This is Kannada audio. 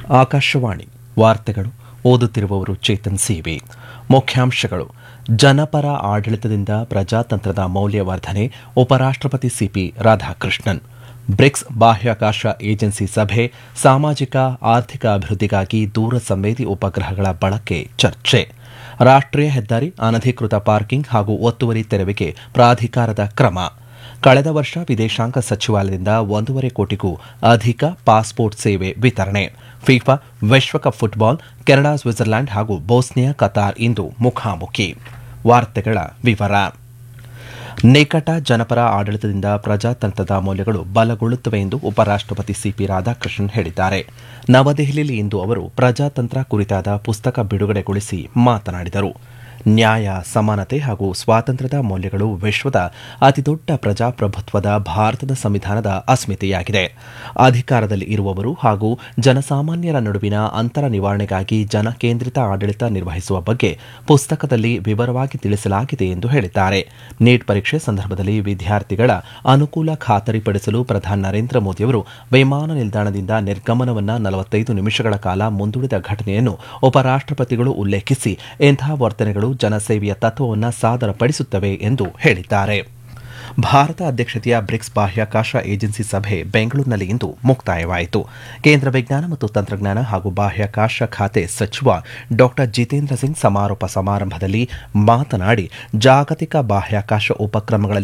ಆಕಾಶವಾಣಿ ವಾರ್ತೆಗಳು ಓದುತ್ತಿರುವವರು ಚೇತನ್ ಸಿವಿ ಮುಖ್ಯಾಂಶಗಳು ಜನಪರ ಆಡಳಿತದಿಂದ ಪ್ರಜಾತಂತ್ರದ ಮೌಲ್ಯವರ್ಧನೆ ಉಪರಾಷ್ಟಪತಿ ಸಿಪಿ ರಾಧಾಕೃಷ್ಣನ್ ಬ್ರಿಕ್ಸ್ ಬಾಹ್ಯಾಕಾಶ ಏಜೆನ್ಸಿ ಸಭೆ ಸಾಮಾಜಿಕ ಆರ್ಥಿಕ ಅಭಿವೃದ್ಧಿಗಾಗಿ ದೂರ ಸಂವೇದಿ ಉಪಗ್ರಹಗಳ ಬಳಕೆ ಚರ್ಚೆ ರಾಷ್ಟೀಯ ಹೆದ್ದಾರಿ ಅನಧಿಕೃತ ಪಾರ್ಕಿಂಗ್ ಹಾಗೂ ಒತ್ತುವರಿ ತೆರವಿಗೆ ಪ್ರಾಧಿಕಾರದ ಕ್ರಮ ಕಳೆದ ವರ್ಷ ವಿದೇಶಾಂಗ ಸಚಿವಾಲಯದಿಂದ ಒಂದೂವರೆ ಕೋಟಿಗೂ ಅಧಿಕ ಪಾಸ್ಪೋರ್ಟ್ ಸೇವೆ ವಿತರಣೆ ಫಿಫಾ ವಿಶ್ವಕಪ್ ಫುಟ್ಬಾಲ್ ಕೆನಡಾ ಸ್ವಿಟ್ಜರ್ಲ್ಯಾಂಡ್ ಹಾಗೂ ಬೋಸ್ನಿಯಾ ಕತಾರ್ ಇಂದು ಮುಖಾಮುಖಿ ವಾರ್ತೆಗಳ ವಿವರ ನಿಕಟ ಜನಪರ ಆಡಳಿತದಿಂದ ಪ್ರಜಾತಂತ್ರದ ಮೌಲ್ಯಗಳು ಬಲಗೊಳ್ಳುತ್ತವೆ ಎಂದು ಉಪರಾಷ್ಟಪತಿ ಸಿಪಿ ರಾಧಾಕೃಷ್ಣನ್ ಹೇಳಿದ್ದಾರೆ ನವದೆಹಲಿಯಲ್ಲಿ ಇಂದು ಅವರು ಪ್ರಜಾತಂತ್ರ ಕುರಿತಾದ ಪುಸ್ತಕ ಬಿಡುಗಡೆಗೊಳಿಸಿ ಮಾತನಾಡಿದರು ನ್ಯಾಯ ಸಮಾನತೆ ಹಾಗೂ ಸ್ವಾತಂತ್ರ್ಯದ ಮೌಲ್ಯಗಳು ವಿಶ್ವದ ಅತಿದೊಡ್ಡ ಪ್ರಜಾಪ್ರಭುತ್ವದ ಭಾರತದ ಸಂವಿಧಾನದ ಅಸ್ಮಿತೆಯಾಗಿದೆ ಅಧಿಕಾರದಲ್ಲಿ ಇರುವವರು ಹಾಗೂ ಜನಸಾಮಾನ್ಯರ ನಡುವಿನ ಅಂತರ ನಿವಾರಣೆಗಾಗಿ ಜನಕೇಂದ್ರಿತ ಆಡಳಿತ ನಿರ್ವಹಿಸುವ ಬಗ್ಗೆ ಪುಸ್ತಕದಲ್ಲಿ ವಿವರವಾಗಿ ತಿಳಿಸಲಾಗಿದೆ ಎಂದು ಹೇಳಿದ್ದಾರೆ ನೀಟ್ ಪರೀಕ್ಷೆ ಸಂದರ್ಭದಲ್ಲಿ ವಿದ್ಯಾರ್ಥಿಗಳ ಅನುಕೂಲ ಖಾತರಿಪಡಿಸಲು ಪ್ರಧಾನಿ ನರೇಂದ್ರ ಮೋದಿಯವರು ವಿಮಾನ ನಿಲ್ದಾಣದಿಂದ ನಿರ್ಗಮನವನ್ನ ನಲವತ್ತೈದು ನಿಮಿಷಗಳ ಕಾಲ ಮುಂದೂಡಿದ ಘಟನೆಯನ್ನು ಉಪರಾಷ್ಟಪತಿಗಳು ಉಲ್ಲೇಖಿಸಿ ಇಂತಹ ವರ್ತನೆಗಳು ಜನಸೇವೆಯ ತತ್ವವನ್ನು ಸಾದರಪಡಿಸುತ್ತವೆ ಎಂದು ಹೇಳಿದ್ದಾರೆ ಭಾರತ ಅಧ್ಯಕ್ಷತೆಯ ಬ್ರಿಕ್ಸ್ ಬಾಹ್ಯಾಕಾಶ ಏಜೆನ್ಸಿ ಸಭೆ ಬೆಂಗಳೂರಿನಲ್ಲಿ ಇಂದು ಮುಕ್ತಾಯವಾಯಿತು ಕೇಂದ್ರ ವಿಜ್ಞಾನ ಮತ್ತು ತಂತ್ರಜ್ಞಾನ ಹಾಗೂ ಬಾಹ್ಯಾಕಾಶ ಖಾತೆ ಸಚಿವ ಡಾ ಜಿತೇಂದ್ರ ಸಿಂಗ್ ಸಮಾರೋಪ ಸಮಾರಂಭದಲ್ಲಿ ಮಾತನಾಡಿ ಜಾಗತಿಕ ಬಾಹ್ಯಾಕಾಶ ಉಪಕ್ರಮಗಳಲ್ಲಿ